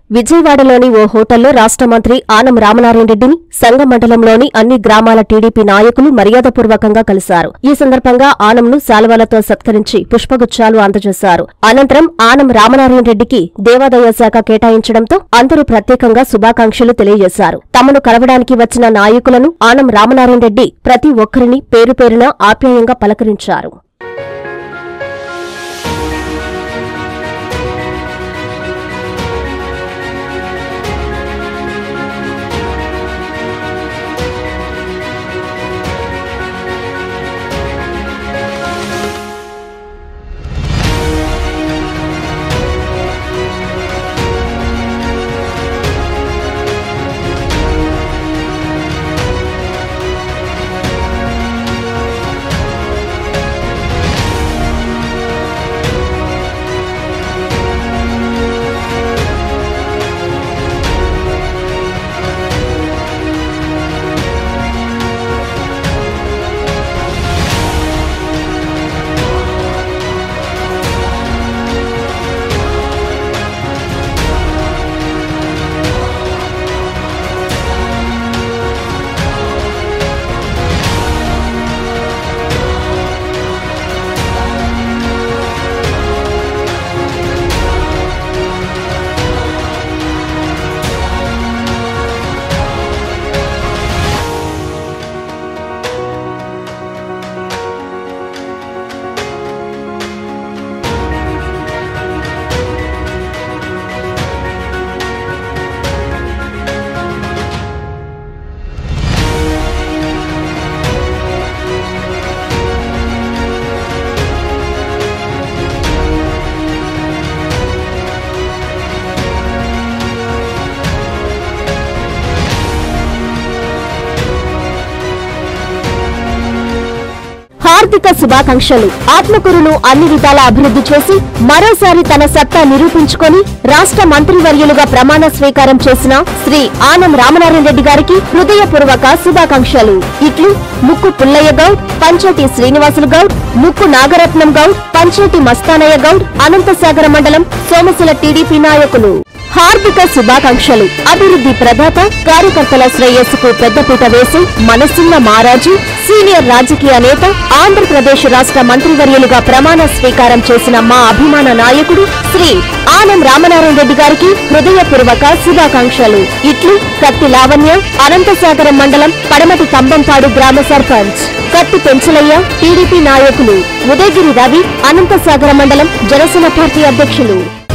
విజయవాడలోని ఓ హోటల్లో రాష్ట్ర మంత్రి ఆనం రామనారాయణ రెడ్డిని సంగ మండలంలోని అన్ని గ్రామాల టీడీపీ నాయకులు మర్యాదపూర్వకంగా కలిశారు ఈ సందర్భంగా ఆనంను శాలువాలతో సత్కరించి పుష్పగుచ్చాలు అందజేశారు అనంతరం ఆనం రామనారాయణ రెడ్డికి దేవాదాయ శాఖ కేటాయించడంతో అందరూ ప్రత్యేకంగా శుభాకాంక్షలు తెలియజేశారు తమను కలవడానికి వచ్చిన నాయకులను ఆనం రామనారాయణ రెడ్డి ప్రతి ఒక్కరిని పేరు పేరున ఆప్యాయంగా పలకరించారు హార్దిక శుభాకాంక్షలు ఆత్మకూరును అన్ని విధాలా అభివృద్ధి చేసి మరోసారి తన సత్తా నిరూపించుకొని రాష్ట్ర మంత్రివర్యులుగా ప్రమాణ స్వీకారం చేసిన శ్రీ ఆనం రామనారాయణ రెడ్డి గారికి హృదయపూర్వక శుభాకాంక్షలు ఇట్లు ముక్కు పుల్లయ్య గౌడ్ పంచటి శ్రీనివాసులు గౌడ్ ముక్కు నాగరత్నం గౌడ్ పంచటి మస్తానయ్య గౌడ్ అనంతసాగర మండలం సోమశిల టీడీపీ నాయకులు హార్దిక శుభాకాంక్షలు అభివృద్ధి ప్రదాత కార్యకర్తల శ్రేయస్సుకు పెద్దపీట వేసి మనసున్న మారాజు సీనియర్ రాజకీయ నేత ఆంధ్రప్రదేశ్ రాష్ట్ర మంత్రివర్యులుగా ప్రమాణ స్వీకారం చేసిన మా అభిమాన నాయకుడు శ్రీ ఆనం రామనారాయణ రెడ్డి గారికి హృదయపూర్వక శుభాకాంక్షలు ఇట్లు కత్తి లావణ్య అనంతసాగరం మండలం పడమటి కంబంపాడు గ్రామ సర్పంచ్ కత్తి పెంచలయ్య టీడీపీ నాయకులు ఉదయగిరి రవి అనంతసాగర మండలం జనసేన పార్టీ అధ్యక్షులు